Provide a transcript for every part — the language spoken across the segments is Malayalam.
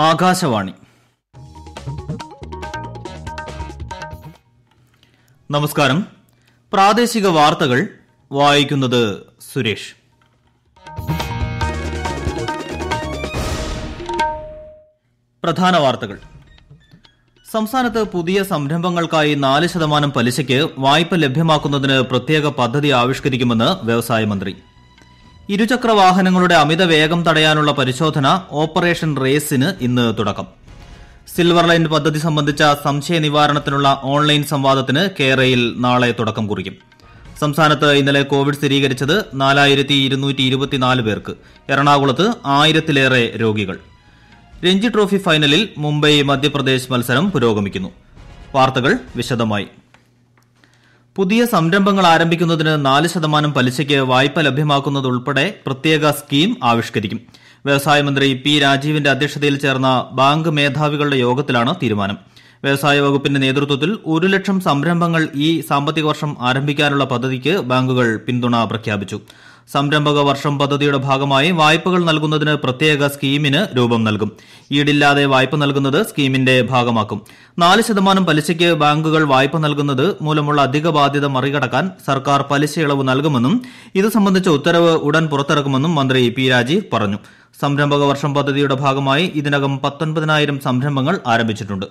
ആകാശവാണി നമസ്കാരം പ്രാദേശിക വാർത്തകൾ വായിക്കുന്നത് സുരേഷ് പ്രധാന വാർത്തകൾ സംസ്ഥാനത്ത് പുതിയ സംരംഭങ്ങൾക്കായി നാല് ശതമാനം പലിശയ്ക്ക് വായ്പ ലഭ്യമാക്കുന്നതിന് പ്രത്യേക പദ്ധതി ആവിഷ്കരിക്കുമെന്ന് വ്യവസായ മന്ത്രി ഇരുചക്ര വാഹനങ്ങളുടെ അമിത വേഗം തടയാനുള്ള പരിശോധന ഓപ്പറേഷൻ റേസിന് ഇന്ന് തുടക്കം സിൽവർ ലൈൻ പദ്ധതി സംബന്ധിച്ച സംശയ നിവാരണത്തിനുള്ള ഓൺലൈൻ സംവാദത്തിന് കേരയിൽ നാളെ തുടക്കം കുറിക്കും സംസ്ഥാനത്ത് ഇന്നലെ കോവിഡ് സ്ഥിരീകരിച്ചത് നാലായിരത്തി ഇരുന്നൂറ്റി ഇരുപത്തിനാല് പേർക്ക് എറണാകുളത്ത് ആയിരത്തിലേറെ രോഗികൾ രഞ്ജി ട്രോഫി ഫൈനലിൽ മുംബൈ മധ്യപ്രദേശ് മത്സരം പുരോഗമിക്കുന്നു വാർത്തകൾ വിശദമായി പുതിയ സംരംഭങ്ങൾ ആരംഭിക്കുന്നതിന് നാല് ശതമാനം പലിശയ്ക്ക് വായ്പ ലഭ്യമാക്കുന്നതുൾപ്പെടെ പ്രത്യേക സ്കീം ആവിഷ്കരിക്കും വ്യവസായ മന്ത്രി പി രാജീവിന്റെ അധ്യക്ഷതയിൽ ചേർന്ന ബാങ്ക് മേധാവികളുടെ യോഗത്തിലാണ് തീരുമാനം വ്യവസായ വകുപ്പിന്റെ നേതൃത്വത്തിൽ ഒരു ലക്ഷം സംരംഭങ്ങൾ ഈ സാമ്പത്തിക വർഷം ആരംഭിക്കാനുള്ള പദ്ധതിക്ക് ബാങ്കുകൾ പിന്തുണ പ്രഖ്യാപിച്ചു സംരംഭക വർഷം പദ്ധതിയുടെ ഭാഗമായി വായ്പകൾ നൽകുന്നതിന് പ്രത്യേക സ്കീമിന് രൂപം നൽകും ഈടില്ലാതെ വായ്പ നൽകുന്നത് സ്കീമിന്റെ ഭാഗമാക്കും നാല് ശതമാനം പലിശയ്ക്ക് ബാങ്കുകൾ വായ്പ നൽകുന്നത് മൂലമുള്ള അധിക ബാധ്യത മറികടക്കാൻ സർക്കാർ പലിശ ഇളവ് നൽകുമെന്നും ഇത് സംബന്ധിച്ച ഉത്തരവ് ഉടൻ പുറത്തിറക്കുമെന്നും മന്ത്രി പി രാജീവ് പറഞ്ഞു സംരംഭക വർഷം പദ്ധതിയുടെ ഭാഗമായി ഇതിനകം പത്തൊൻപതിനായിരം സംരംഭങ്ങൾ ആരംഭിച്ചിട്ടുണ്ട്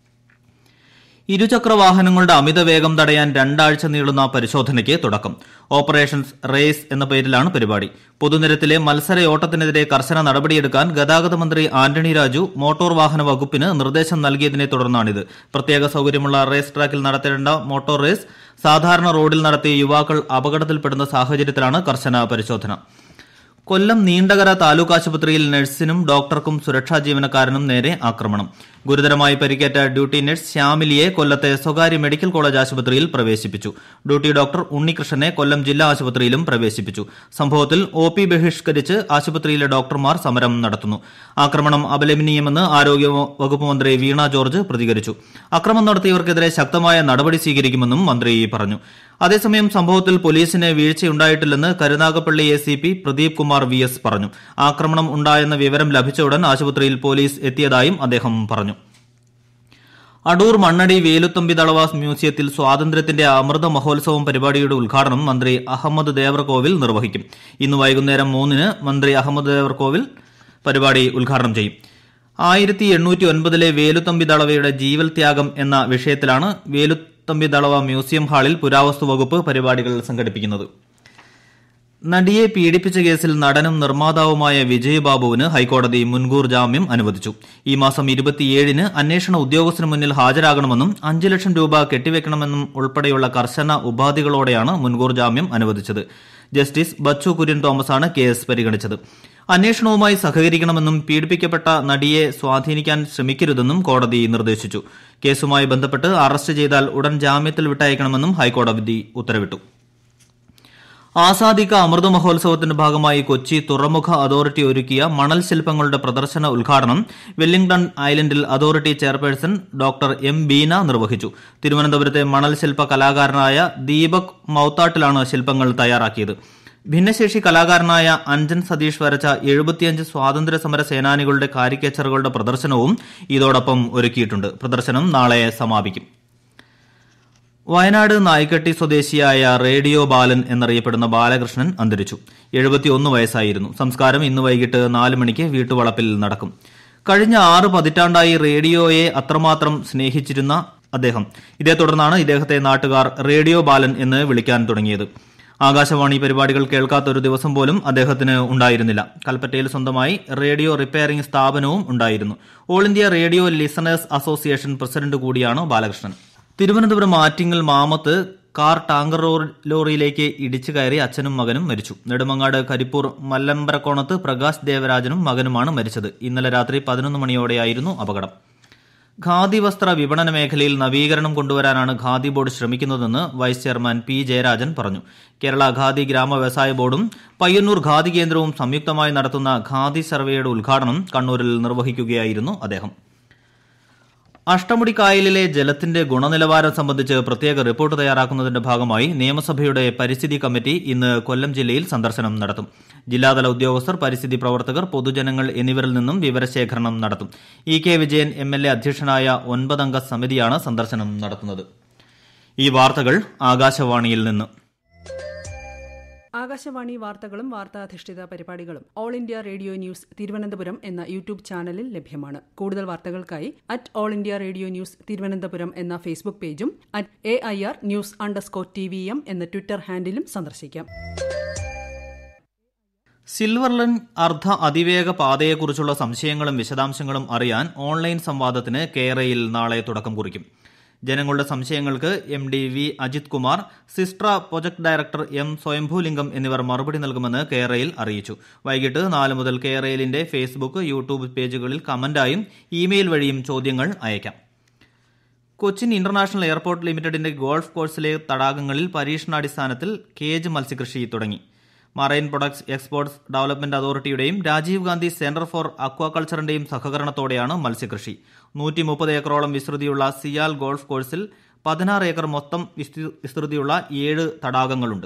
ഇരുചക്ര വാഹനങ്ങളുടെ അമിത വേഗം തടയാൻ രണ്ടാഴ്ച നീളുന്ന പരിശോധനയ്ക്ക് തുടക്കം ഓപ്പറേഷൻസ് റേസ് എന്ന പേരിലാണ് പരിപാടി പൊതുനിരത്തിലെ മത്സരയോട്ടത്തിനെതിരെ കർശന നടപടിയെടുക്കാൻ ഗതാഗത മന്ത്രി ആന്റണി രാജു മോട്ടോർ വാഹന വകുപ്പിന് നിർദ്ദേശം നൽകിയതിനെ തുടർന്നാണിത് പ്രത്യേക സൌകര്യമുള്ള റേസ് ട്രാക്കിൽ നടത്തേണ്ട മോട്ടോർ റേസ് സാധാരണ റോഡിൽ നടത്തി യുവാക്കൾ അപകടത്തിൽപ്പെടുന്ന സാഹചര്യത്തിലാണ് കർശന പരിശോധന കൊല്ലം നീണ്ടകര താലൂക്ക് ആശുപത്രിയിൽ നഴ്സിനും ഡോക്ടർക്കും സുരക്ഷാ ജീവനക്കാരനും നേരെ ആക്രമണം ഗുരുതരമായി പരിക്കേറ്റ ഡ്യൂട്ടി നഴ്സ് ശ്യാമിലിയെ കൊല്ലത്തെ സ്വകാര്യ മെഡിക്കൽ കോളേജ് ആശുപത്രിയിൽ പ്രവേശിപ്പിച്ചു ഡ്യൂട്ടി ഡോക്ടർ ഉണ്ണികൃഷ്ണനെ കൊല്ലം ജില്ലാ ആശുപത്രിയിലും പ്രവേശിപ്പിച്ചു സംഭവത്തിൽ ഒ പി ബഹിഷ്കരിച്ച് ആശുപത്രിയിലെ ഡോക്ടർമാർ സമരം നടത്തുന്നു ആക്രമണം അപലപനീയമെന്ന് ആരോഗ്യ വകുപ്പ് മന്ത്രി വീണ ജോർജ് പ്രതികരിച്ചു അക്രമം നടത്തിയവർക്കെതിരെ ശക്തമായ നടപടി സ്വീകരിക്കുമെന്നും മന്ത്രി പറഞ്ഞു അതേസമയം സംഭവത്തിൽ പോലീസിന് വീഴ്ചയുണ്ടായിട്ടില്ലെന്ന് Karunagappally A C P Pradeep Kumar V S പറഞ്ഞു ആക്രമണം ഉണ്ടായെന്ന വിവരം ലഭിച്ച ഉടൻ ആശുപത്രിയിൽ പോലീസ് എത്തിയതായും അദ്ദേഹം പറഞ്ഞു അടൂർ മണ്ണടി വേലുത്തമ്പി ദളവാസ് മ്യൂസിയത്തിൽ സ്വാതന്ത്ര്യത്തിന്റെ അമൃത മഹോത്സവം പരിപാടിയുടെ ഉദ്ഘാടനം മന്ത്രി അഹമ്മദ് ദേവർകോവിൽ നിർവഹിക്കും ഇന്ന് വൈകുന്നേരം മൂന്നിന് മന്ത്രി അഹമ്മദ് ദേവർകോവിൽ പരിപാടി ഉദ്ഘാടനം ചെയ്യും ആയിരത്തി എണ്ണൂറ്റി ഒൻപതിലെ വേലുത്തമ്പി ദളവയുടെ ജീവൽ ത്യാഗം എന്ന വിഷയത്തിലാണ് വേലുത്തമ്പി ദളവ മ്യൂസിയം ഹാളിൽ പുരാവസ്തു വകുപ്പ് പരിപാടികൾ സംഘടിപ്പിക്കുന്നത് നടിയെ പീഡിപ്പിച്ച കേസിൽ നടനും നിർമ്മാതാവുമായ വിജയബാബുവിന് ഹൈക്കോടതി മുൻകൂർ ജാമ്യം അനുവദിച്ചു ഈ മാസം ഇരുപത്തിയേഴിന് അന്വേഷണ ഉദ്യോഗസ്ഥന് മുന്നിൽ ഹാജരാകണമെന്നും അഞ്ചു ലക്ഷം രൂപ കെട്ടിവെക്കണമെന്നും ഉൾപ്പെടെയുള്ള കർശന ഉപാധികളോടെയാണ് മുൻകൂർ ജാമ്യം അനുവദിച്ചത് ജസ്റ്റിസ് ബച്ചു കുര്യൻ തോമസാണ് കേസ് പരിഗണിച്ചത് അന്വേഷണവുമായി സഹകരിക്കണമെന്നും പീഡിപ്പിക്കപ്പെട്ട നടിയെ സ്വാധീനിക്കാൻ ശ്രമിക്കരുതെന്നും കോടതി നിർദ്ദേശിച്ചു കേസുമായി ബന്ധപ്പെട്ട് അറസ്റ്റ് ചെയ്താൽ ഉടൻ ജാമ്യത്തിൽ വിട്ടയക്കണമെന്നും ഹൈക്കോടതി ഉത്തരവിട്ടു ആസാദിക അമൃത മഹോത്സവത്തിന്റെ ഭാഗമായി കൊച്ചി തുറമുഖ അതോറിറ്റി ഒരുക്കിയ മണൽ ശില്പങ്ങളുടെ പ്രദർശന ഉദ്ഘാടനം വെല്ലിംഗ്ടൺ ഐലൻഡിൽ authority chairperson doctor M Beena നിർവഹിച്ചു തിരുവനന്തപുരത്തെ മണൽ ശില്പ കലാകാരനായ ദീപക് മൌത്താട്ടിലാണ് ശില്പങ്ങൾ തയ്യാറാക്കിയത് ഭിന്നശേഷി കലാകാരനായ അഞ്ജൻ സതീഷ് വരച്ച എഴുപത്തിയഞ്ച് സ്വാതന്ത്ര്യ സമര സേനാനികളുടെ കാരിക്കേച്ചറുകളുടെ പ്രദർശനവും ഇതോടൊപ്പം ഒരുക്കിയിട്ടുണ്ട് പ്രദർശനം നാളെ സമാപിക്കും വയനാട് നായ്ക്കട്ടി സ്വദേശിയായ റേഡിയോ ബാലൻ എന്നറിയപ്പെടുന്ന ബാലകൃഷ്ണൻ അന്തരിച്ചു എഴുപത്തിയൊന്ന് വയസ്സായിരുന്നു സംസ്കാരം ഇന്ന് വൈകിട്ട് നാല് മണിക്ക് വീട്ടുവളപ്പിൽ നടക്കും കഴിഞ്ഞ ആറ് പതിറ്റാണ്ടായി റേഡിയോയെ അത്രമാത്രം സ്നേഹിച്ചിരുന്ന അദ്ദേഹം ഇതേ തുടർന്നാണ് ഇദ്ദേഹത്തെ നാട്ടുകാർ റേഡിയോ ബാലൻ എന്ന് വിളിക്കാൻ തുടങ്ങിയത് ആകാശവാണി പരിപാടികൾ കേൾക്കാത്ത ഒരു ദിവസം പോലും അദ്ദേഹത്തിന് ഉണ്ടായിരുന്നില്ല കൽപ്പറ്റയിൽ സ്വന്തമായി റേഡിയോ റിപ്പയറിംഗ് സ്ഥാപനവും ഉണ്ടായിരുന്നു All India Radio listeners association president കൂടിയാണ് ബാലകൃഷ്ണൻ തിരുവനന്തപുരം ആറ്റിങ്ങൽ മാമത്ത് കാർ ടാങ്കർ ലോറിയിലേക്ക് ഇടിച്ചു കയറി അച്ഛനും മകനും മരിച്ചു നെടുമങ്ങാട് കരിപ്പൂർ മല്ലമ്പരക്കോണത്ത് പ്രകാശ് ദേവരാജനും മകനുമാണ് മരിച്ചത് ഇന്നലെ രാത്രി പതിനൊന്ന് മണിയോടെയായിരുന്നു അപകടം ഖാദി വസ്ത്ര വിപണന മേഖലയിൽ നവീകരണം കൊണ്ടുവരാനാണ് ഖാദി ബോർഡ് ശ്രമിക്കുന്നതെന്ന് വൈസ് ചെയർമാൻ പി ജയരാജൻ പറഞ്ഞു കേരള ഖാദി ഗ്രാമ വ്യവസായ ബോർഡും പയ്യന്നൂർ ഖാദി കേന്ദ്രവും സംയുക്തമായി നടത്തുന്ന ഖാദി സർവേയുടെ ഉദ്ഘാടനം കണ്ണൂരിൽ നിർവഹിക്കുകയായിരുന്നു അദ്ദേഹം അഷ്ടമുടി കായലിലെ ജലത്തിന്റെ ഗുണനിലവാരം സംബന്ധിച്ച് പ്രത്യേക റിപ്പോർട്ട് തയ്യാറാക്കുന്നതിന്റെ ഭാഗമായി നിയമസഭയുടെ പരിസ്ഥിതി കമ്മിറ്റി ഇന്ന് കൊല്ലം ജില്ലയിൽ സന്ദർശനം നടത്തും ജില്ലാതല ഉദ്യോഗസ്ഥർ പരിസ്ഥിതി പ്രവർത്തകർ പൊതുജനങ്ങൾ എന്നിവരിൽ നിന്നും വിവരശേഖരണം നടത്തും E K Vijayan M L A അധ്യക്ഷനായ ഒൻപതംഗ സമിതിയാണ് സന്ദർശനം നടത്തുന്നത് ഈ വാർത്തകൾ ആകാശവാണിയിൽ നിന്ന് ആകാശവാണി വാർത്തകളും വാർത്താധിഷ്ഠിത പരിപാടികളും All India Radio news Thiruvananthapuram എന്ന യൂട്യൂബ് ചാനലിൽ ലഭ്യമാണ് കൂടുതൽ വാർത്തകൾക്കായി at All India Radio news Thiruvananthapuram എന്ന ഫേസ്ബുക്ക് പേജും at A I R news underscore T V M എന്ന ട്വിറ്റർ ഹാൻഡിലും സന്ദർശിക്കാം സിൽവർ ലൈൻ അർദ്ധ അതിവേഗ പാതയെക്കുറിച്ചുള്ള സംശയങ്ങളും വിശദാംശങ്ങളും അറിയാൻ ഓൺലൈൻ സംവാദത്തിന് കേരയിൽ നാളെ തുടക്കം കുറിക്കും ജനങ്ങളുടെ സംശയങ്ങൾക്ക് M D V Ajith Kumar Systra project director M Swayambhulingam എന്നിവർ മറുപടി നൽകുമെന്ന് കേരയിൽ അറിയിച്ചു വൈകിട്ട് നാല് മുതൽ കേരയിലിന്റെ ഫേസ്ബുക്ക് യൂട്യൂബ് പേജുകളിൽ കമന്റായും ഇമെയിൽ വഴിയും ചോദ്യങ്ങൾ അയക്കാം കൊച്ചിൻ ഇന്റർനാഷണൽ എയർപോർട്ട് ലിമിറ്റഡിന്റെ ഗോൾഫ് കോഴ്സിലെ തടാകങ്ങളിൽ പരീക്ഷണാടിസ്ഥാനത്തിൽ കേജ് മത്സ്യകൃഷി തുടങ്ങി മറൈൻ പ്രൊഡക്ട്സ് എക്സ്പോർട്സ് ഡെവലപ്മെന്റ് അതോറിറ്റിയുടെയും രാജീവ് ഗാന്ധി സെന്റർ ഫോർ അക്വാകൾച്ചറിന്റെയും സഹകരണത്തോടെയാണ് മത്സ്യകൃഷി നൂറ്റി മുപ്പത് ഏക്കറോളം വിസ്തൃതിയുള്ള സിയാൽ ഗോൾഫ് കോഴ്സിൽ പതിനാറ് ഏക്കർ മൊത്തം വിസ്തൃതിയുള്ള ഏഴ് തടാകങ്ങളുണ്ട്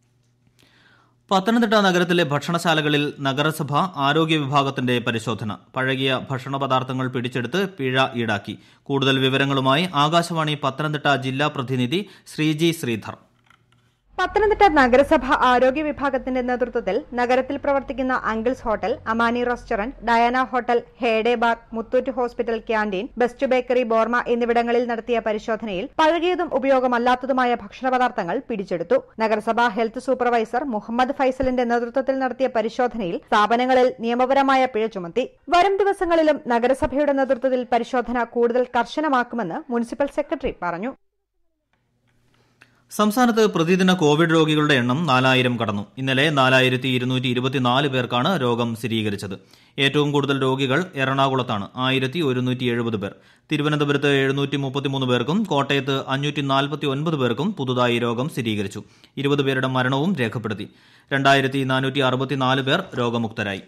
പത്തനംതിട്ട നഗരത്തിലെ ഭക്ഷണശാലകളിൽ നഗരസഭ ആരോഗ്യ വിഭാഗത്തിന്റെ പരിശോധന പഴകിയ ഭക്ഷണ പദാർത്ഥങ്ങൾ പിടിച്ചെടുത്ത് പിഴ ഈടാക്കി കൂടുതൽ വിവരങ്ങളുമായി ആകാശവാണി പത്തനംതിട്ട ജില്ലാ പ്രതിനിധി ശ്രീജി ശ്രീധർ പത്തനംതിട്ട നഗരസഭ ആരോഗ്യ വിഭാഗത്തിന്റെ നേതൃത്വത്തിൽ നഗരത്തിൽ പ്രവർത്തിക്കുന്ന uncles hotel Amani restaurant Diana hotel heyday bar Muthoot hospital canteen best bakery ബോർമ എന്നിവിടങ്ങളിൽ നടത്തിയ പരിശോധനയിൽ പഴകിയതും ഉപയോഗമല്ലാത്തതുമായ ഭക്ഷണപദാർത്ഥങ്ങൾ പിടിച്ചെടുത്തു നഗരസഭ ഹെൽത്ത് സൂപ്പർവൈസർ മുഹമ്മദ് ഫൈസലിന്റെ നേതൃത്വത്തിൽ നടത്തിയ പരിശോധനയിൽ സ്ഥാപനങ്ങളിൽ നിയമപരമായ പിഴ ചുമത്തി വരും ദിവസങ്ങളിലും നഗരസഭയുടെ നേതൃത്വത്തിൽ പരിശോധന കൂടുതൽ കർശനമാക്കുമെന്ന് മുനിസിപ്പൽ സെക്രട്ടറി പറഞ്ഞു സംസ്ഥാനത്ത് പ്രതിദിന കോവിഡ് രോഗികളുടെ എണ്ണം നാലായിരം കടന്നു ഇന്നലെ നാലായിരത്തി ഇരുന്നൂറ്റി ഇരുപത്തിനാല് പേർക്കാണ് രോഗം സ്ഥിരീകരിച്ചത് ഏറ്റവും കൂടുതൽ രോഗികൾ എറണാകുളത്താണ് ആയിരത്തി ഒരുന്നൂറ്റി എഴുപത് പേർ തിരുവനന്തപുരത്ത് എഴുന്നൂറ്റി മുപ്പത്തിമൂന്ന് പേർക്കും കോട്ടയത്ത് അഞ്ഞൂറ്റി നാൽപ്പത്തി ഒൻപത് പേർക്കും പുതുതായി രോഗം സ്ഥിരീകരിച്ചു ഇരുപത് പേരുടെ മരണവും രേഖപ്പെടുത്തി രണ്ടായിരത്തി നാനൂറ്റി അറുപത്തിനാല് പേർ രോഗമുക്തരായി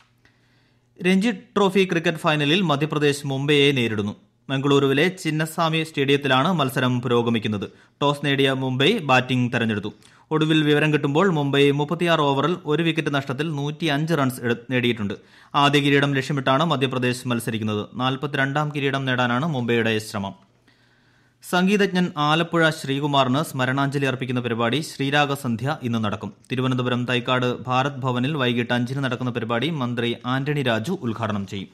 രഞ്ജി ട്രോഫി ക്രിക്കറ്റ് ഫൈനലിൽ മധ്യപ്രദേശ് മുംബൈയെ നേരിടുന്നു മംഗളൂരുവിലെ ചിന്നസ്വാമി സ്റ്റേഡിയത്തിലാണ് മത്സരം പുരോഗമിക്കുന്നത് ടോസ് നേടിയ മുംബൈ ബാറ്റിംഗ് തെരഞ്ഞെടുത്തു ഒടുവിൽ വിവരം കിട്ടുമ്പോൾ മുംബൈ മുപ്പത്തിയാറ് ഓവറിൽ ഒരു വിക്കറ്റ് നഷ്ടത്തിൽ നൂറ്റിയഞ്ച് റൺസ് നേടിയിട്ടുണ്ട് ആദ്യ കിരീടം ലക്ഷ്യമിട്ടാണ് മധ്യപ്രദേശ് മത്സരിക്കുന്നത് നാൽപ്പത്തിരണ്ടാം കിരീടം നേടാനാണ് മുംബൈയുടെ ശ്രമം സംഗീതജ്ഞൻ ആലപ്പുഴ ശ്രീകുമാറിന് സ്മരണാഞ്ജലി അർപ്പിക്കുന്ന പരിപാടി ശ്രീരാഗസന്ധ്യ ഇന്ന് നടക്കും തിരുവനന്തപുരം തൈക്കാട് ഭാരത് ഭവനിൽ വൈകിട്ട് അഞ്ചിന് നടക്കുന്ന പരിപാടി മന്ത്രി ആന്റണി രാജു ഉദ്ഘാടനം ചെയ്യും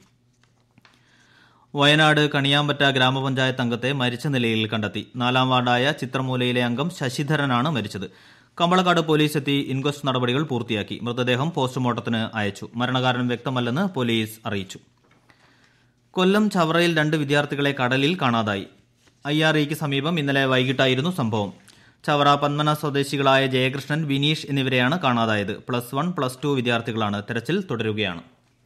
വയനാട് കണിയാമ്പറ്റ ഗ്രാമപഞ്ചായത്ത് അംഗത്തെ മരിച്ച നിലയിൽ കണ്ടെത്തി നാലാം വാർഡായ ചിത്രമൂലയിലെ അംഗം ശശിധരനാണ് മരിച്ചത് കമ്പളക്കാട് പോലീസ് എത്തി ഇൻക്വസ്റ്റ് നടപടികൾ പൂർത്തിയാക്കി മൃതദേഹം പോസ്റ്റ്മോർട്ടത്തിന് അയച്ചു മരണകാരണം വ്യക്തമല്ലെന്ന് പോലീസ് അറിയിച്ചു കൊല്ലം ചവറയിൽ രണ്ട് വിദ്യാർത്ഥികളെ കടലിൽ കാണാതായി അയ്യാറിക്ക് സമീപം ഇന്നലെ വൈകിട്ടായിരുന്നു സംഭവം ചവറ പന്മന സ്വദേശികളായ ജയകൃഷ്ണൻ വിനീഷ് എന്നിവരെയാണ് കാണാതായത് പ്ലസ് വൺ പ്ലസ് ടു വിദ്യാർത്ഥികളാണ് തെരച്ചിൽ തുടരുകയാണ്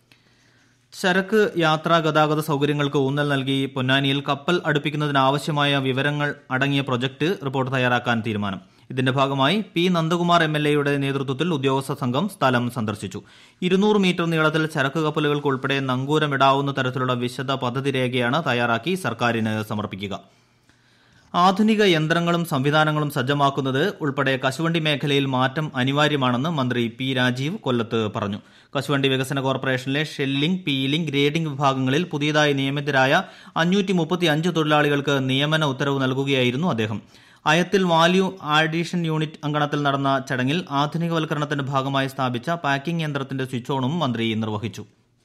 ചരക്ക് യാത്രാ ഗതാഗത സൌകര്യങ്ങൾക്ക് ഊന്നൽ നൽകി പൊന്നാനിയിൽ കപ്പൽ അടുപ്പിക്കുന്നതിനാവശ്യമായ വിവരങ്ങൾ അടങ്ങിയ പ്രൊജക്ട് റിപ്പോർട്ട് തയ്യാറാക്കാൻ തീരുമാനം ഇതിന്റെ ഭാഗമായി പി നന്ദകുമാർ എം എൽ എയുടെ നേതൃത്വത്തിൽ ഉദ്യോഗസ്ഥ സംഘം സ്ഥലം സന്ദർശിച്ചു ഇരുന്നൂറ് മീറ്റർ നീളത്തിൽ ചരക്ക് കപ്പലുകൾക്ക് ഉൾപ്പെടെ നങ്കൂരമിടാവുന്ന തരത്തിലുള്ള വിശദ പദ്ധതി രേഖയാണ് തയ്യാറാക്കി സർക്കാരിന് സമർപ്പിക്കുക ആധുനിക യന്ത്രങ്ങളും സംവിധാനങ്ങളും സജ്ജമാക്കുന്നത് ഉൾപ്പെടെ കശുവണ്ടി മേഖലയിൽ മാറ്റം അനിവാര്യമാണെന്ന് മന്ത്രി പി രാജീവ് കൊല്ലത്ത് പറഞ്ഞു കശുവണ്ടി വികസന കോർപ്പറേഷനിലെ ഷെല്ലിംഗ് പീലിംഗ് ഗ്രേഡിംഗ് വിഭാഗങ്ങളിൽ പുതിയതായി നിയമിതരായ അഞ്ഞൂറ്റി മുപ്പത്തിയഞ്ച് തൊഴിലാളികൾക്ക് നിയമന ഉത്തരവ് നൽകുകയായിരുന്നു അദ്ദേഹം അയത്തിൽ വാല്യൂ ആഡീഷൻ യൂണിറ്റ് അങ്കണത്തിൽ നടന്ന ചടങ്ങിൽ ആധുനികവൽക്കരണത്തിന്റെ ഭാഗമായി സ്ഥാപിച്ച പാക്കിംഗ് യന്ത്രത്തിന്റെ സ്വിച്ച് ഓണും മന്ത്രി നിർവഹിച്ചു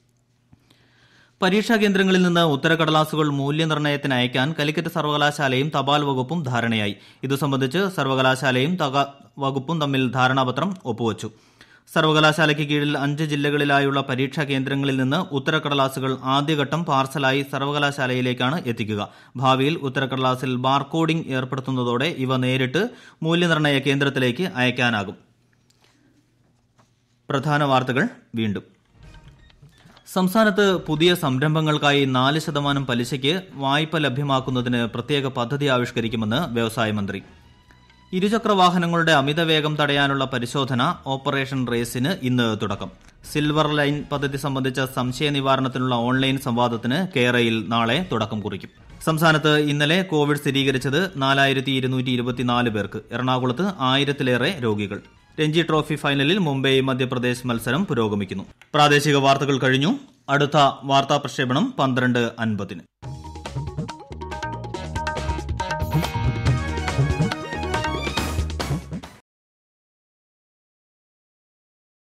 പരീക്ഷാ കേന്ദ്രങ്ങളിൽ നിന്ന് ഉത്തരക്കടലാസുകൾ മൂല്യനിർണ്ണയത്തിന് അയക്കാൻ കാലിക്കറ്റ് സർവകലാശാലയും തപാൽ വകുപ്പും ധാരണയായി ഇതു സംബന്ധിച്ച് സർവകലാശാലയും വകുപ്പും തമ്മിൽ ധാരണാപത്രം ഒപ്പുവച്ചു സർവകലാശാലയ്ക്ക് കീഴിൽ അഞ്ച് ജില്ലകളിലായുള്ള പരീക്ഷാ കേന്ദ്രങ്ങളിൽ നിന്ന് ഉത്തരക്കടലാസുകൾ ആദ്യഘട്ടം പാർസലായി സർവകലാശാലയിലേക്കാണ് എത്തിക്കുക ഭാവിയിൽ ഉത്തരക്കടലാസിൽ ബാർകോഡിംഗ് ഏർപ്പെടുത്തുന്നതോടെ ഇവ നേരിട്ട് മൂല്യനിർണ്ണയ കേന്ദ്രത്തിലേക്ക് അയക്കാനാകും പ്രധാന വാർത്തകൾ വീണ്ടും സംസ്ഥാനത്ത് പുതിയ സംരംഭങ്ങൾക്കായി നാല് ശതമാനം പലിശയ്ക്ക് വായ്പ ലഭ്യമാക്കുന്നതിന് പ്രത്യേക പദ്ധതി ആവിഷ്കരിക്കുമെന്ന് വ്യവസായ മന്ത്രി ഇരുചക്ര വാഹനങ്ങളുടെ അമിതവേഗം തടയാനുള്ള പരിശോധന ഓപ്പറേഷൻ റേസിന് ഇന്ന് തുടക്കം സിൽവർ ലൈൻ പദ്ധതി സംബന്ധിച്ച സംശയ നിവാരണത്തിനുള്ള ഓൺലൈൻ സംവാദത്തിന് കേരയിൽ നാളെ തുടക്കം കുറിക്കും സംസ്ഥാനത്ത് ഇന്നലെ കോവിഡ് സ്ഥിരീകരിച്ചത് നാലായിരത്തി ഇരുന്നൂറ്റി ഇരുപത്തിനാല് പേർക്ക് എറണാകുളത്ത് ആയിരത്തിലേറെ രോഗികൾ രഞ്ജി ട്രോഫി ഫൈനലിൽ മുംബൈ മധ്യപ്രദേശ് മത്സരം പുരോഗമിക്കുന്നു പ്രാദേശിക വാർത്തകൾ കഴിഞ്ഞു അടുത്ത വാർത്താ പ്രക്ഷേപണം പന്ത്രണ്ട് അൻപതിന്